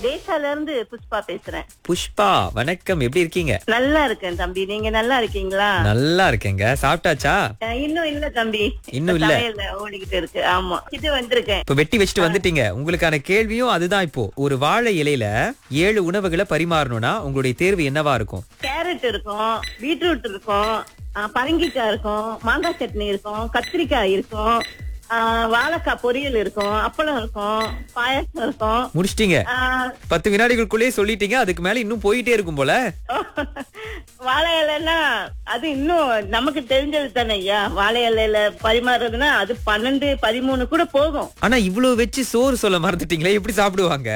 தேசால இருந்து புஷ்பா பேசுறேன் புஷ்பா வணக்கம் எப்படி இருக்கீங்க நல்லா இருக்கேன் தம்பி நீங்க நல்லா இருக்கீங்களா நல்லா இருக்கேங்க சாப்பிட்டாச்சா அஹ் இன்னும் இல்ல தம்பி இன்னும் இல்ல. சமையல்ல ஓடிக்கிட்டு இருக்கு ஆமா இது வந்திருக்கேன் இப்ப வெட்டி வச்சுட்டு வந்துட்டீங்க உங்களுக்கான கேள்வியும் அதுதான் இப்போ ஒரு வாழை இலையில ஏழு உணவுகளை பரிமாறணும்னா உங்களுடைய தேர்வு என்னவா இருக்கும் கேரட் இருக்கும் பீட்ரூட் இருக்கும் அஹ் பரங்கிக்காய் இருக்கும் மாங்காய் சட்னி இருக்கும் கத்திரிக்காய் இருக்கும் அஹ் வாழைக்காய் பொரியல் இருக்கும் அப்பளம் இருக்கும் பாயாசம் இருக்கும் முடிச்சிட்டீங்க அஹ் பத்து வினாடிகளுக்குள்ளேயே சொல்லிட்டீங்க அதுக்கு மேல இன்னும் போயிட்டே இருக்கும் போல வாழை இலைன்னா அது இன்னும் நமக்கு தெரிஞ்சது தானே ஐயா வாழை இலையில பரிமாறுறதுன்னா அது பன்னெண்டு பதிமூணு கூட போகும் ஆனா இவ்வளவு வச்சு சோறு சொல்ல மறந்துட்டீங்களே எப்படி சாப்பிடுவாங்க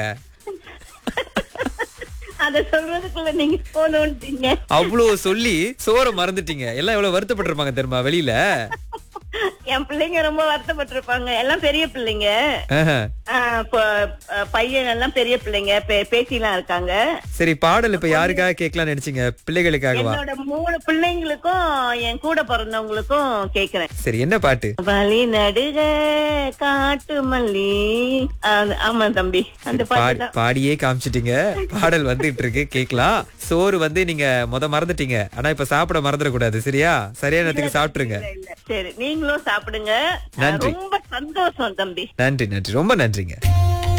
அத சொல்றதுக்குள்ள நீங்க போகணும்ட்டீங்க அவ்வளவு சொல்லி சோறை மறந்துட்டீங்க எல்லாம் எவ்வளவு வருத்தப்பட்டிருப்பாங்க தெரியுமா வெளியில என் பிள்ளைங்க ரொம்ப வருத்தப்பட்டிருப்பாங்க எல்லாம் பெரிய பிள்ளைங்க ஆஹா. ஆஹ் இப்போ, அஹ் பையன் எல்லாம் பெரிய பிள்ளைங்க பே- பேத்திலாம் இருக்காங்க சரி பாடல் இப்ப யாருக்காக கேட்கலாம்னு நினைச்சீங்க பிள்ளைகளுக்காகவா என்னோட மூணு பிள்ளைங்களுக்கும் என் கூட பிறந்தவங்களுக்கும் கேக்குறேன் சரி என்ன பாட்டு வழி நடுக காட்டு மல்லி அது- ஆமா தம்பி அந்த பாட்டு பாடி- தான் பாடியே காமிச்சிட்டீங்க பாடல் வந்துட்டு இருக்கு கேக்கலாம் சோறு வந்து நீங்க முத மறந்துட்டீங்க ஆனா இப்ப சாப்பிட மறந்துடக்கூடாது சரியா சரியான நேரத்துக்கு சாப்பிட்டுருங்க இல்ல, இல்ல. சரி நீங்களும் சாப்பிடுங்க நன்றி. ரொம்ப சந்தோஷம் தம்பி நன்றி நன்றி ரொம்ப நன்றிங்க